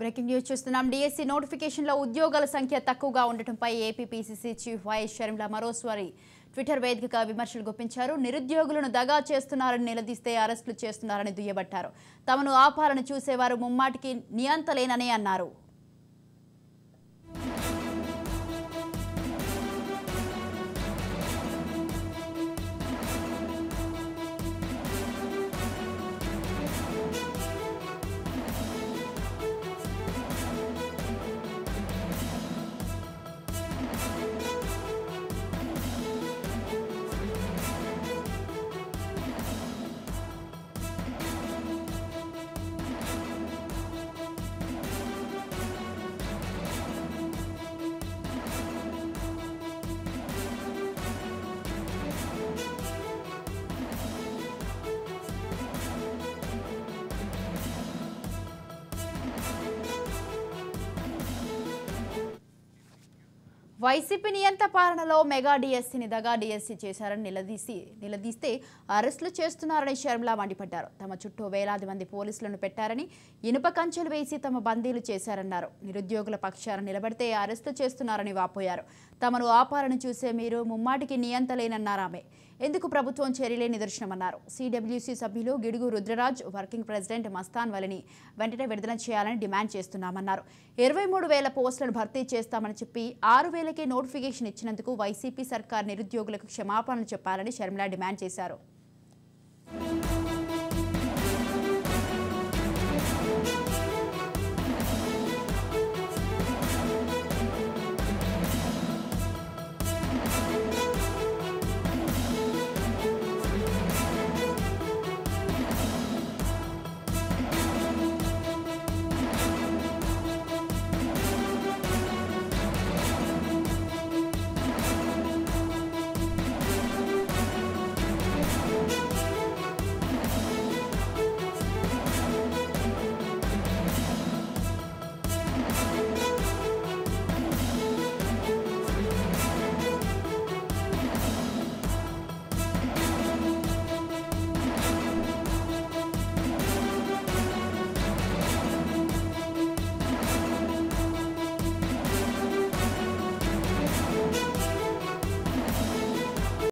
breaking news చూస్తున్నాం DSC నోటిఫికేషన్లో ఉద్యోగాల సంఖ్య తక్కువగా ఉండటంపై AP PCC chief YS Sharmila మరోసారి ట్విట్టర్ వేదికగా విమర్శలు గుప్పించారు నిరుద్యోగులను దగా చేస్తున్నారని నిలదీస్తే అరెస్టులు చేస్తున్నారని దుయ్యబట్టారు తమను ఆపాలని చూసేవారు ముమ్మాటికి నియంతలేనని అన్నారు వైసీపీ నియంత పాలనలో మెగా డిఎస్సీని దగా డిఎస్సీ చేశారని నిలదీసి నిలదీస్తే అరెస్టులు చేస్తున్నారని షర్మిల మండిపడ్డారు తమ చుట్టూ వేలాది మంది పోలీసులను పెట్టారని ఇనుప కంచెలు వేసి తమ బందీలు చేశారన్నారు నిరుద్యోగుల పక్షాన నిలబడితే అరెస్టు చేస్తున్నారని వాపోయారు తమను ఆపాలని చూసే మీరు ముమ్మాటికి నియంతలేనన్నారు ఆమె ఎందుకు ప్రభుత్వం చర్యలే నిదర్శనమన్నారు సిడబ్ల్యూసీ సభ్యులు గిడుగు రుద్రరాజ్ వర్కింగ్ ప్రెసిడెంట్ మస్తాన్ వలిని వెంటనే విడుదల చేయాలని డిమాండ్ చేస్తున్నామన్నారు ఇరవై మూడు వేల పోస్టులను భర్తీ చేస్తామని చెప్పి ఆరు వేలకే నోటిఫికేషన్ ఇచ్చినందుకు వైసీపీ సర్కార్ నిరుద్యోగులకు క్షమాపణలు చెప్పాలని షర్మిల డిమాండ్ చేశారు